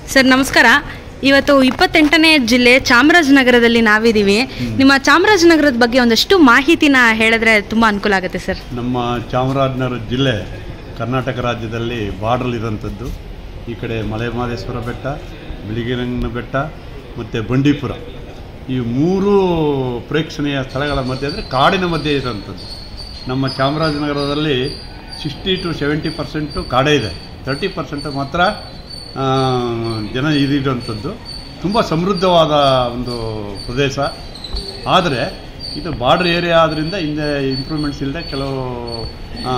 Sir ನಮಸ್ಕಾರ ಇವತ್ತು ಇಪ್ಪತ್ತೆಂಟನೇ ಜಿಲ್ಲೆ ಚಾಮರಾಜನಗರದಲ್ಲಿ ನಾವಿದ್ದೀವಿ ನಿಮ್ಮ ಚಾಮರಾಜನಗರದ ಬಗ್ಗೆ ಒಂದಷ್ಟು ಮಾಹಿತಿನ ಹೇಳಿದ್ರೆ ತುಂಬ ಅನುಕೂಲ ಆಗುತ್ತೆ ಸರ್ ನಮ್ಮ ಚಾಮರಾಜನಗರ ಜಿಲ್ಲೆ ಕರ್ನಾಟಕ ರಾಜ್ಯದಲ್ಲಿ ಬಾರ್ಡರ್ಲಿರೋಂಥದ್ದು ಈ ಕಡೆ ಮಲೆಮಹದೇಶ್ವರ ಬೆಟ್ಟ ಬಿಳಿಗಿರಂಗನ ಬೆಟ್ಟ ಮತ್ತು ಬಂಡೀಪುರ ಈ ಮೂರು ಪ್ರೇಕ್ಷಣೀಯ ಸ್ಥಳಗಳ ಮಧ್ಯೆ ಅಂದರೆ ಕಾಡಿನ ಮಧ್ಯೆ ಇರೋಂಥದ್ದು ನಮ್ಮ ಚಾಮರಾಜನಗರದಲ್ಲಿ ಸಿಕ್ಸ್ಟಿ ಟು ಸೆವೆಂಟಿ ಪರ್ಸೆಂಟು ಕಾಡೇ ಇದೆ ತರ್ಟಿ ಪರ್ಸೆಂಟ್ ಮಾತ್ರ ಆ, ಜನ ಇದಿರೋಂಥದ್ದು ತುಂಬ ಸಮೃದ್ಧವಾದ ಒಂದು ಪ್ರದೇಶ ಆದರೆ ಇದು ಬಾರ್ಡರ್ ಏರಿಯಾ ಆದ್ದರಿಂದ ಹಿಂದೆ ಇಂಪ್ರೂವ್ಮೆಂಟ್ಸ್ ಇಲ್ಲದೆ ಕೆಲವು ಆ,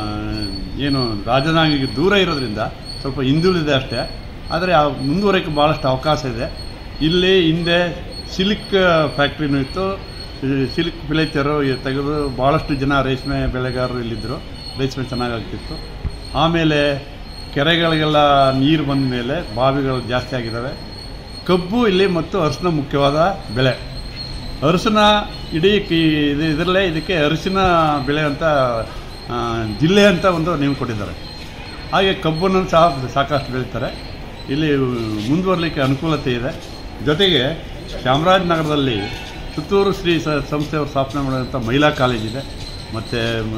ಏನು ರಾಜಧಾನಿಗೆ ದೂರ ಇರೋದ್ರಿಂದ ಸ್ವಲ್ಪ ಹಿಂದುಳಿದೆ ಅಷ್ಟೇ ಆದರೆ ಆ ಮುಂದುವರೆಯೋಕ್ಕೆ ಭಾಳಷ್ಟು ಅವಕಾಶ ಇದೆ ಇಲ್ಲಿ ಹಿಂದೆ ಸಿಲ್ಕ್ ಫ್ಯಾಕ್ಟ್ರಿನೂ ಇತ್ತು ಸಿಲ್ಕ್ ಬೆಳೀತಾರೋ ತೆಗೆದು ಭಾಳಷ್ಟು ಜನ ರೇಷ್ಮೆ ಬೆಳೆಗಾರರು ಇಲ್ಲಿದ್ದರು ರೇಷ್ಮೆ ಚೆನ್ನಾಗಾಗ್ತಿತ್ತು ಆಮೇಲೆ ಕೆರೆಗಳಿಗೆಲ್ಲ ನೀರು ಬಂದ ಮೇಲೆ ಬಾವಿಗಳು ಜಾಸ್ತಿ ಆಗಿದ್ದಾವೆ ಕಬ್ಬು ಇಲ್ಲಿ ಮತ್ತು ಅರಿಶಿನ ಮುಖ್ಯವಾದ ಬೆಳೆ ಅರಿಶಿನ ಇಡೀ ಕಿ ಇದು ಇದರಲ್ಲೇ ಇದಕ್ಕೆ ಅರಿಶಿನ ಬೆಳೆ ಅಂತ ಆ, ಜಿಲ್ಲೆ ಅಂತ ಒಂದು ನೇಮ್ ಕೊಟ್ಟಿದ್ದಾರೆ ಹಾಗೆ ಕಬ್ಬನ್ನು ಸಹ ಸಾಕಷ್ಟು ಬೆಳೀತಾರೆ ಇಲ್ಲಿ ಮುಂದುವರಲಿಕ್ಕೆ ಅನುಕೂಲತೆ ಇದೆ ಜೊತೆಗೆ ಚಾಮರಾಜನಗರದಲ್ಲಿ ಸುತ್ತೂರು ಶ್ರೀ ಸ ಸಂಸ್ಥೆಯವರು ಸ್ಥಾಪನೆ ಮಾಡಿದಂಥ ಮಹಿಳಾ ಕಾಲೇಜ್ ಇದೆ ಮತ್ತು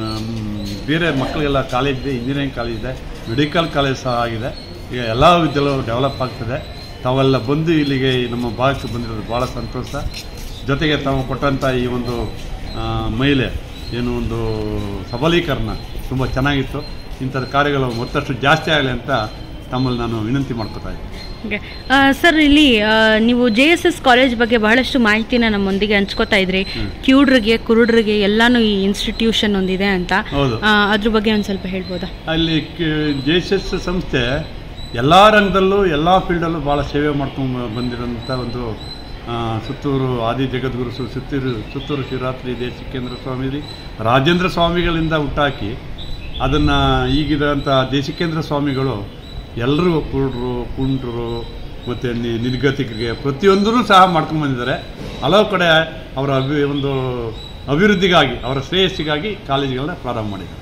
ಬೇರೆ ಮಕ್ಕಳಿಗೆಲ್ಲ ಕಾಲೇಜ್ ಇದೆ ಇಂಜಿನಿಯರಿಂಗ್ ಕಾಲೇಜ್ ಇದೆ ಮೆಡಿಕಲ್ ಕಾಲೇಜ್ ಸಹ ಆಗಿದೆ ಈಗ ಎಲ್ಲ ವಿದ್ಯಾಲಯಗಳು ಡೆವಲಪ್ ಆಗ್ತದೆ ತಾವೆಲ್ಲ ಬಂದು ಇಲ್ಲಿಗೆ ಈ ನಮ್ಮ ಭಾಗಕ್ಕೆ ಬಂದಿರೋದು ಭಾಳ ಸಂತೋಷ ಜೊತೆಗೆ ತಾವು ಕೊಟ್ಟಂಥ ಈ ಒಂದು ಆ, ಮಹಿಳೆ ಏನು ಒಂದು ಸಬಲೀಕರಣ ತುಂಬ ಚೆನ್ನಾಗಿತ್ತು ಇಂಥದ್ದು ಕಾರ್ಯಗಳು ಮತ್ತಷ್ಟು ಜಾಸ್ತಿ ಆಗಲಿ ಅಂತ ತಮ್ಮಲ್ಲಿ ನಾನು ವಿನಂತಿ ಮಾಡ್ಕೊತಾ ಇದ್ದೀನಿ ಓಕೆ ಸರ್ ಇಲ್ಲಿ ಆ, ನೀವು ಜೆ ಎಸ್ ಎಸ್ ಕಾಲೇಜ್ ಬಗ್ಗೆ ಬಹಳಷ್ಟು ಮಾಹಿತಿನ ನಮ್ಮೊಂದಿಗೆ ಹಂಚ್ಕೋತಾ ಇದ್ರಿ ಕಿವುಡ್ರಿಗೆ ಕುರುಡ್ರಿಗೆ ಎಲ್ಲಾನು ಈ ಇನ್ಸ್ಟಿಟ್ಯೂಷನ್ ಒಂದಿದೆ ಅಂತ ಹೌದು ಆ, ಅದ್ರ ಬಗ್ಗೆ ಒಂದು ಸ್ವಲ್ಪ ಹೇಳ್ಬೋದಾ ಅಲ್ಲಿ ಜೆ ಎಸ್ ಎಸ್ ಸಂಸ್ಥೆ ಎಲ್ಲ ರಂಗದಲ್ಲೂ ಎಲ್ಲ ಫೀಲ್ಡಲ್ಲೂ ಭಾಳ ಸೇವೆ ಮಾಡ್ಕೊಂಡು ಬಂದಿರೋಂಥ ಒಂದು ಆ, ಸುತ್ತೂರು ಆದಿ ಜಗದ್ಗುರು ಸು- ಸುತ್ತೂರು ಸುತ್ತೂರು ಶಿವರಾತ್ರಿ ದೇಶಿಕೇಂದ್ರ ಸ್ವಾಮಿ ರಾಜೇಂದ್ರ ಸ್ವಾಮಿಗಳಿಂದ ಹುಟ್ಟಾಕಿ ಅದನ್ನು ಈಗಿರೋಂಥ ದೇಶಿಕೇಂದ್ರ ಸ್ವಾಮಿಗಳು ಎಲ್ಲರೂ ಕುರುಡ್ರು ಕುಂಟ್ರು ಮತ್ತು ನಿ- ನಿರ್ಗತಿಕರಿಗೆ ಪ್ರತಿಯೊಂದೂ ಸಹ ಮಾಡ್ಕೊಂಡು ಬಂದಿದ್ದಾರೆ ಹಲವು ಕಡೆ ಅವರ ಅಭಿ ಒಂದು ಅಭಿವೃದ್ಧಿಗಾಗಿ ಅವರ ಶ್ರೇಯಸ್ಸಿಗಾಗಿ ಕಾಲೇಜುಗಳನ್ನ ಪ್ರಾರಂಭ ಮಾಡಿದ್ದಾರೆ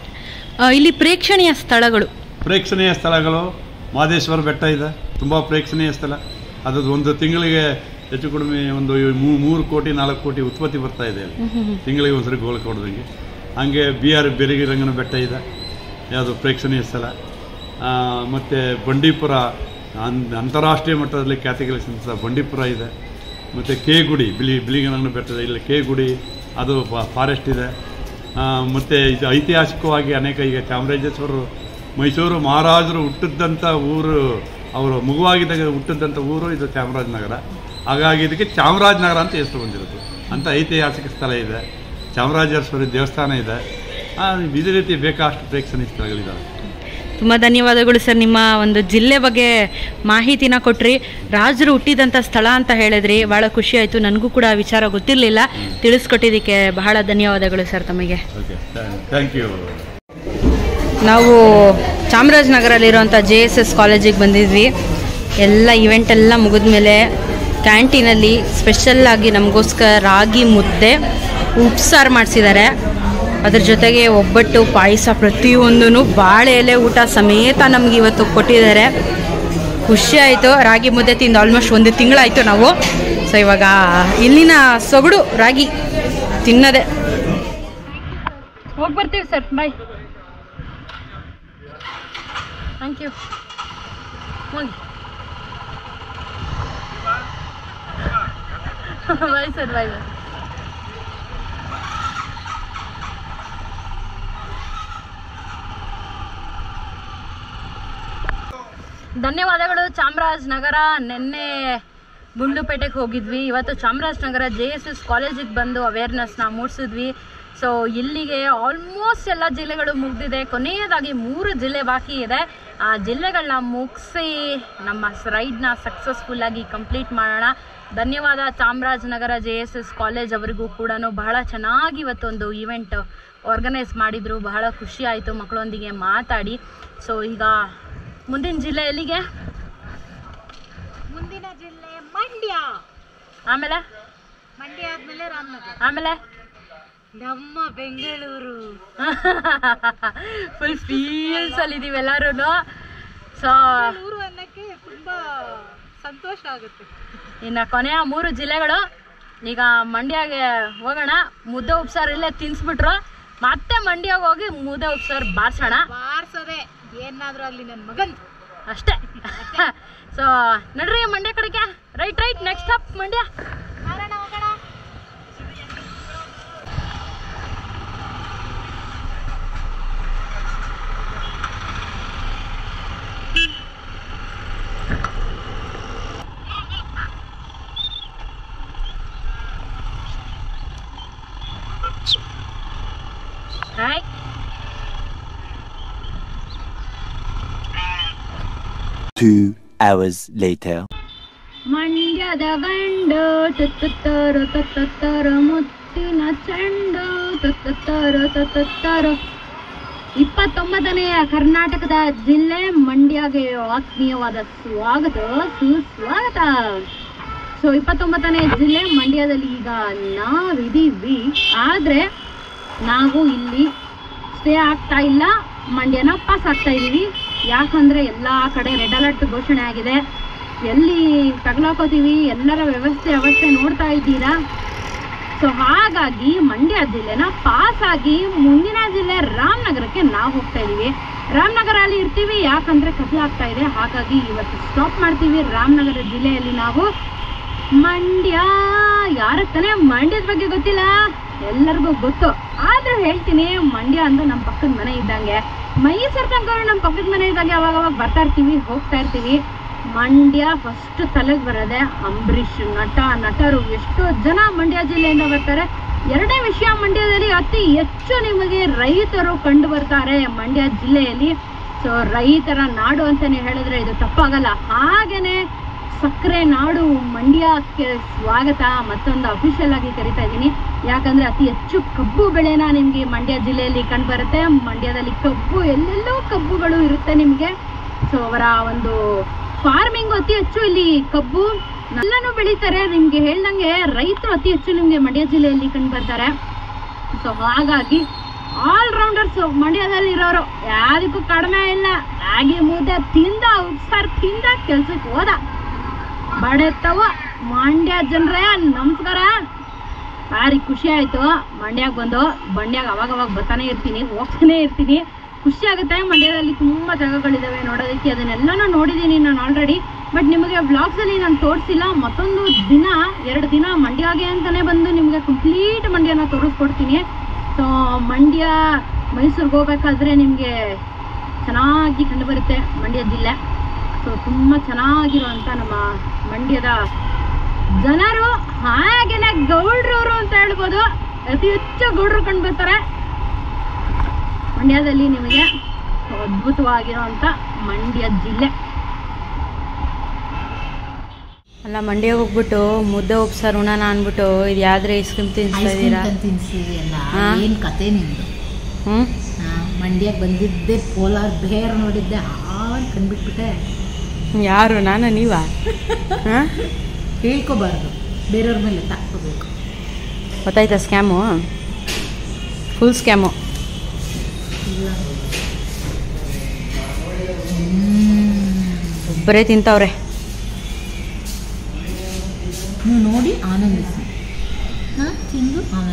ಆ, ಇಲ್ಲಿ ಪ್ರೇಕ್ಷಣೀಯ ಸ್ಥಳಗಳು ಪ್ರೇಕ್ಷಣೀಯ ಸ್ಥಳಗಳು ಮಹದೇಶ್ವರ ಬೆಟ್ಟ ಇದೆ ತುಂಬ ಪ್ರೇಕ್ಷಣೀಯ ಸ್ಥಳ ಅದು ಒಂದು ತಿಂಗಳಿಗೆ ಹೆಚ್ಚು ಕಡಿಮೆ ಒಂದು ಮೂ- ಮೂರು ಕೋಟಿ ನಾಲ್ಕು ಕೋಟಿ ಉತ್ಪತ್ತಿ ಬರ್ತಾ ಇದೆ ಅಲ್ಲಿ ತಿಂಗಳಿಗೆ ಒಂದ್ಸರಿ ಗೋಳ ಕೊಡೋದಂಗೆ ಹಾಗೆ ಬಿ ಆರ್ ಬೆರಗಿರಂಗನ ಬೆಟ್ಟ ಇದೆ ಯಾವುದು ಪ್ರೇಕ್ಷಣೀಯ ಸ್ಥಳ ಆ, ಮತ್ತು ಬಂಡೀಪುರ ಅನ್ ಅಂತಾರಾಷ್ಟ್ರೀಯ ಮಟ್ಟದಲ್ಲಿ ಖ್ಯಾತಿ ಗಳಿಸಿದಂಥ ಬಂಡೀಪುರ ಇದೆ ಮತ್ತು ಕೆ ಗುಡಿ ಬಿಳಿ ಬಿಳಿಗರಂಗನ ಬೆಟ್ಟದ ಇಲ್ಲಿ ಕೆ ಗುಡಿ ಅದು ಫಾರೆಸ್ಟ್ ಇದೆ ಆ, ಮತ್ತು ಇದು ಐತಿಹಾಸಿಕವಾಗಿ ಅನೇಕ ಈಗ ಚಾಮರಾಜೇಶ್ವರರು ಮೈಸೂರು ಮಹಾರಾಜರು ಹುಟ್ಟಿದ್ದಂಥ ಊರು ಅವರು ಮಗುವಾಗಿದ್ದಾಗ ಹುಟ್ಟಿದ್ದಂಥ ಊರು ಇದು ಚಾಮರಾಜನಗರ ಹಾಗಾಗಿ ಇದಕ್ಕೆ ಚಾಮರಾಜನಗರ ಅಂತ ಹೆಸರು ಬಂದಿರೋದು ಅಂತ ಐತಿಹಾಸಿಕ ಸ್ಥಳ ಇದೆ ಚಾಮರಾಜೇಶ್ವರಿ ದೇವಸ್ಥಾನ ಇದೆ ಆ, ಇದೇ ರೀತಿ ಬೇಕಾಷ್ಟು ಪ್ರೇಕ್ಷಣೀಯ ಸ್ಥಳಗಳಿದ್ದಾವೆ ತುಂಬ ಧನ್ಯವಾದಗಳು ಸರ್ ನಿಮ್ಮ ಒಂದು ಜಿಲ್ಲೆ ಬಗ್ಗೆ ಮಾಹಿತಿನ ಕೊಟ್ರಿ ರಾಜರು ಹುಟ್ಟಿದಂಥ ಸ್ಥಳ ಅಂತ ಹೇಳಿದ್ರಿ ಭಾಳ ಖುಷಿ ಆಯಿತು ನನಗೂ ಕೂಡ ಆ ವಿಚಾರ ಗೊತ್ತಿರಲಿಲ್ಲ ತಿಳಿಸ್ಕೊಟ್ಟಿದ್ದಕ್ಕೆ ಬಹಳ ಧನ್ಯವಾದಗಳು ಸರ್ ತಮಗೆ ಓಕೆ ಥ್ಯಾಂಕ್ ಯು ನಾವು ಚಾಮರಾಜನಗರಲ್ಲಿರುವಂಥ ಜೆ ಎಸ್ ಎಸ್ ಕಾಲೇಜಿಗೆ ಬಂದಿದ್ವಿ ಎಲ್ಲ ಇವೆಂಟ್ ಎಲ್ಲ ಮುಗಿದ್ಮೇಲೆ ಕ್ಯಾಂಟೀನಲ್ಲಿ ಸ್ಪೆಷಲ್ಲಾಗಿ ನಮಗೋಸ್ಕರ ರಾಗಿ ಮುದ್ದೆ ಉಪ್ಸಾರು ಮಾಡಿಸಿದ್ದಾರೆ ಅದ್ರ ಜೊತೆಗೆ ಒಬ್ಬಟ್ಟು ಪಾಯಸ ಪ್ರತಿಯೊಂದೂ ಬಾಳೆ ಎಲೆ ಊಟ ಸಮೇತ ನಮ್ಗೆ ಇವತ್ತು ಕೊಟ್ಟಿದ್ದಾರೆ ಖುಷಿ ಆಯಿತು ರಾಗಿ ಮುದ್ದೆ ತಿಂದು ಆಲ್ಮೋಸ್ಟ್ ಒಂದು ತಿಂಗಳಾಯಿತು ನಾವು ಸೊ ಇವಾಗ ಇಲ್ಲಿನ ಸೊಗಡು ರಾಗಿ ತಿನ್ನದೆ ಹೋಗಿ ಬರ್ತೀವಿ ಸರ್ ಬಾಯ್ ಥ್ಯಾಂಕ್ ಯು ಹೋಗಿ ಬಾಯ್ ಸರ್ ಬಾಯ್ ಬಾಯ್ ಧನ್ಯವಾದಗಳು ಚಾಮರಾಜನಗರ ನಿನ್ನೆ ಗುಂಡ್ಲುಪೇಟೆಗೆ ಹೋಗಿದ್ವಿ ಇವತ್ತು ಚಾಮರಾಜನಗರ ಜೆ ಎಸ್ ಎಸ್ ಕಾಲೇಜಿಗೆ ಬಂದು ಅವೇರ್ನೆಸ್ನ ಮೂಡಿಸಿದ್ವಿ ಸೊ ಇಲ್ಲಿಗೆ ಆಲ್ಮೋಸ್ಟ್ ಎಲ್ಲ ಜಿಲ್ಲೆಗಳು ಮುಗಿದಿದೆ ಕೊನೆಯದಾಗಿ ಮೂರು ಜಿಲ್ಲೆ ಬಾಕಿ ಇದೆ ಆ ಜಿಲ್ಲೆಗಳನ್ನ ಮುಗಿಸಿ ನಮ್ಮ ರೈಡ್ನ ಸಕ್ಸಸ್ಫುಲ್ಲಾಗಿ ಕಂಪ್ಲೀಟ್ ಮಾಡೋಣ ಧನ್ಯವಾದ Chamarajanagar J S S college ಅವರಿಗೂ ಕೂಡ ಬಹಳ ಚೆನ್ನಾಗಿ ಇವತ್ತೊಂದು ಇವೆಂಟ್ ಆರ್ಗನೈಸ್ ಮಾಡಿದರು ಬಹಳ ಖುಷಿ ಆಯಿತು ಮಕ್ಕಳೊಂದಿಗೆ ಮಾತಾಡಿ ಸೊ ಈಗ ಮುಂದಿನ ಜಿಲ್ಲೆ ಎಲ್ಲಿಗೆ ಮುಂದಿನ ಜಿಲ್ಲೆ ಮಂಡ್ಯ ಆಮೇಲೆ ಮಂಡ್ಯ ಆದ್ಮೇಲೆ ರಾಮನಗರ ಆಮೇಲೆ ನಮ್ಮ ಬೆಂಗಳೂರು ಫುಲ್ ಫೀಲ್ಸ್ ಅಲ್ಲಿ ಇದೀವಿ ಎಲ್ಲರೂ ಸೊ ಊರು ಅನ್ನಕ್ಕೆ ತುಂಬಾ ತುಂಬಾ ಸಂತೋಷ ಆಗುತ್ತೆ ಇನ್ನು ಕೊನೆಯ ಮೂರು ಜಿಲ್ಲೆಗಳು ಈಗ ಮಂಡ್ಯಗೆ ಹೋಗೋಣ ಮುದ್ದೆ ಉಪ್ಸಾರು ಇಲ್ಲೇ ತಿನ್ಸ್ಬಿಟ್ರು ಮತ್ತೆ ಮಂಡ್ಯಗೆ ಹೋಗಿ ಮುದ್ದೆ ಉಪ್ಸಾರು ಬಾರ್ಸೋಣ ಬಾರ್ಸೋದೆ ಏನಾದ್ರೂ ಆಗ್ಲಿ ನನ್ನ ಮಗನ್ ಅಷ್ಟೇ ಸೊ ನಡ್ರಿ ಮಂಡ್ಯ ಕಡೆಗೆ right right next up Mandya ಮಾರಣ ಹೋಗೋಣ ರೈಟ್ Two hours later. ಮಂಡ್ಯದ ಗಂಡು ತುತ್ತುತ್ತರು ತುತ್ತುತ್ತರು ಮುತ್ತಿನ ಚೆಂಡು ತುತ್ತುತ್ತರು ತುತ್ತುತ್ತರು ಇಪ್ಪತ್ತೊಂಬತ್ತನೆಯ ಕರ್ನಾಟಕದ ಜಿಲ್ಲೆ ಮಂಡ್ಯಗೆ ಆತ್ಮೀಯವಾದ ಸ್ವಾಗತ ಸುಸ್ವಾಗತ ಸೊ ಇಪ್ಪತ್ತೊಂಬತ್ತನೇ ಜಿಲ್ಲೆ ಮಂಡ್ಯದಲ್ಲಿ ಈಗ ನಾವಿದ್ದೀವಿ ಆದರೆ ನಾವು ಇಲ್ಲಿ ಸ್ಟೇ ಆಗ್ತಾ ಇಲ್ಲ ಮಂಡ್ಯನ ಪಾಸ್ ಆಗ್ತಾ ಇದ್ದೀವಿ ಯಾಕಂದ್ರೆ ಎಲ್ಲ ಕಡೆ ರೆಡ್ ಅಲರ್ಟ್ ಘೋಷಣೆ ಆಗಿದೆ ಎಲ್ಲಿ ತಗಲಾಕೋತೀವಿ ಎಲ್ಲರ ವ್ಯವಸ್ಥೆ ಅವಸ್ಥೆ ನೋಡ್ತಾ ಇದ್ದೀರಾ ಸೊ ಹಾಗಾಗಿ ಮಂಡ್ಯ ಜಿಲ್ಲೆನ ಪಾಸ್ ಆಗಿ ಮುಂದಿನ ಜಿಲ್ಲೆ ರಾಮನಗರಕ್ಕೆ ನಾವು ಹೋಗ್ತಾ ಇದೀವಿ ರಾಮನಗರ ಅಲ್ಲಿ ಇರ್ತೀವಿ ಯಾಕಂದ್ರೆ ಕತ್ಲಾಗ್ತಾ ಇದೆ ಹಾಗಾಗಿ ಇವತ್ತು ಸ್ಟಾಪ್ ಮಾಡ್ತೀವಿ ರಾಮನಗರ ಜಿಲ್ಲೆಯಲ್ಲಿ ನಾವು ಮಂಡ್ಯ ಯಾರ ತಾನೇ ಮಂಡ್ಯದ ಬಗ್ಗೆ ಗೊತ್ತಿಲ್ಲ ಎಲ್ಲರಿಗೂ ಗೊತ್ತು ಆದ್ರೂ ಹೇಳ್ತೀನಿ ಮಂಡ್ಯ ಅಂದ್ರೆ ನಮ್ಮ ಪಕ್ಕದ ಮನೆ ಇದ್ದಂಗೆ ಮೈಸೂರು ತನಕ ನಮ್ಮ ಪಕ್ಕದ ಮನೆ ಇದ್ದಂಗೆ ಅವಾಗ ಅವಾಗ ಬರ್ತಾ ಇರ್ತೀವಿ ಹೋಗ್ತಾ ಇರ್ತೀವಿ ಮಂಡ್ಯ ಫಸ್ಟ್ ತಲೆಗೆ ಬರೋದೆ ಅಂಬರೀಷ್ ನಟ ನಟರು ಎಷ್ಟೋ ಜನ ಮಂಡ್ಯ ಜಿಲ್ಲೆಯಿಂದ ಬರ್ತಾರೆ ಎರಡನೇ ವಿಷಯ ಮಂಡ್ಯದಲ್ಲಿ ಅತಿ ಹೆಚ್ಚು ನಿಮಗೆ ರೈತರು ಕಂಡು ಬರ್ತಾರೆ ಮಂಡ್ಯ ಜಿಲ್ಲೆಯಲ್ಲಿ ಸೊ ರೈತರ ನಾಡು ಅಂತಾನೆ ಹೇಳಿದ್ರೆ ಇದು ತಪ್ಪಾಗಲ್ಲ ಹಾಗೇನೆ ಸಕ್ಕರೆ ನಾಡು ಮಂಡ್ಯಕ್ಕೆ ಸ್ವಾಗತ ಮತ್ತೊಂದು ಅಫಿಷಿಯಲ್ ಆಗಿ ಕರಿತಾ ಇದ್ದೀನಿ ಯಾಕಂದ್ರೆ ಅತಿ ಹೆಚ್ಚು ಕಬ್ಬು ಬೆಳೆನ ನಿಮಗೆ ಮಂಡ್ಯ ಜಿಲ್ಲೆಯಲ್ಲಿ ಕಂಡು ಬರುತ್ತೆ ಮಂಡ್ಯದಲ್ಲಿ ಕಬ್ಬು ಎಲ್ಲೆಲ್ಲೋ ಕಬ್ಬುಗಳು ಇರುತ್ತೆ ನಿಮಗೆ ಸೊ ಅವರ ಒಂದು ಫಾರ್ಮಿಂಗ್ ಅತಿ ಹೆಚ್ಚು ಇಲ್ಲಿ ಕಬ್ಬು ಎಲ್ಲನೂ ಬೆಳೀತಾರೆ ನಿಮ್ಗೆ ಹೇಳ್ದಂಗೆ ರೈತರು ಅತಿ ಹೆಚ್ಚು ನಿಮ್ಗೆ ಮಂಡ್ಯ ಜಿಲ್ಲೆಯಲ್ಲಿ ಕಂಡು ಬರ್ತಾರೆ ಸೊ ಹಾಗಾಗಿ ಆಲ್ ರೌಂಡರ್ಸ್ ಮಂಡ್ಯದಲ್ಲಿ ಇರೋರು ಯಾರಿಗೂ ಕಡಿಮೆ ಇಲ್ಲ ರಾಗಿ ಮುದ್ದೆ ತಿಂದ ಉಪ್ಸಾರು ತಿಂದ ಕೆಲ್ಸಕ್ಕೆ ಹೋದ ಬಡೆತ್ತವ ಮಂಡ್ಯ ಜನರೇ ನಮಸ್ಕಾರ ಭಾರಿ ಖುಷಿ ಆಯ್ತು ಮಂಡ್ಯಕ್ಕೆ ಬಂದು ಮಂಡ್ಯಾಗ ಅವಾಗ ಅವಾಗ ಬರ್ತಾನೆ ಇರ್ತೀನಿ ಹೋಗ್ತಾನೆ ಇರ್ತೀನಿ ಖುಷಿ ಆಗುತ್ತೆ ಮಂಡ್ಯದಲ್ಲಿ ತುಂಬ ಜಾಗಗಳಿದಾವೆ ನೋಡೋದಕ್ಕೆ ಅದನ್ನೆಲ್ಲನೂ ನೋಡಿದ್ದೀನಿ ನಾನು ಆಲ್ರೆಡಿ ಬಟ್ ನಿಮಗೆ ವ್ಲಾಗ್ಸಲ್ಲಿ ನಾನು ತೋರಿಸಿಲ್ಲ ಮತ್ತೊಂದು ದಿನ ಎರಡು ದಿನ ಮಂಡ್ಯಗೆ ಅಂತಲೇ ಬಂದು ನಿಮಗೆ ಕಂಪ್ಲೀಟ್ ಮಂಡ್ಯನ ತೋರಿಸ್ಕೊಡ್ತೀನಿ ಸೊ ಮಂಡ್ಯ ಮೈಸೂರಿಗೆ ಹೋಗ್ಬೇಕಾದ್ರೆ ನಿಮಗೆ ಚೆನ್ನಾಗಿ ಕಂಡುಬರುತ್ತೆ ಮಂಡ್ಯ ಜಿಲ್ಲೆ ಸೊ ತುಂಬ ಚೆನ್ನಾಗಿರುವಂಥ ನಮ್ಮ ಮಂಡ್ಯದ ಜನರು ಹಾಗೇನೆ ಗೌಡ್ರವರು ಅಂತ ಹೇಳ್ಬೋದು ಅತಿ ಹೆಚ್ಚು ಗೌಡ್ರು ಕಂಡು ಬರ್ತಾರೆ ಮಂಡ್ಯದಲ್ಲಿ ನಿಮಗೆ ಅದ್ಭುತವಾಗಿರುವಂಥ ಮಂಡ್ಯ ಜಿಲ್ಲೆ ಅಲ್ಲ ಮಂಡ್ಯಗೆ ಹೋಗ್ಬಿಟ್ಟು ಮುದ್ದೆ ಉಪ್ಸಾರು ಉಣನ ಅಂದ್ಬಿಟ್ಟು ಇದು ಯಾವ್ದ್ರ ಐಸ್ ಕ್ರೀಮ್ ತಿನ್ಸ್ತಾ ಇದ್ದೀರಾ ತಿನ್ಸಿದಿ ಅಲ್ಲ ಹಾ? ಏನ್ ಕತೆ ನಿಂದು ಹ್ಞೂ ಮಂಡ್ಯಕ್ಕೆ ಬಂದಿದ್ದೆ ಪೋಲಾರ್ ಬೇರ್ ನೋಡಿದ್ದೆ ಹಾಳು ಕಂಡ್ಬಿಟ್ಬಿಟ್ಟೆ ಯಾರು ನಾನು ನೀವಾ ಹಾಂ ಹೇಳ್ಕೋಬಾರ್ದು ಬೇರೆಯವ್ರ ಮೇಲೆ ತಾಕೋಬೇಕು ಗೊತ್ತಾಯ್ತಾ ಸ್ಕ್ಯಾಮು ಫುಲ್ ಸ್ಕ್ಯಾಮು ಒಬ್ಬರೇ ತಿಂತವ್ರೆ ನೀವು ನೋಡಿ ಆನಂದಿಸಿ ಹಾಂ ತಿಂದು ಆನಂದಿಸಿ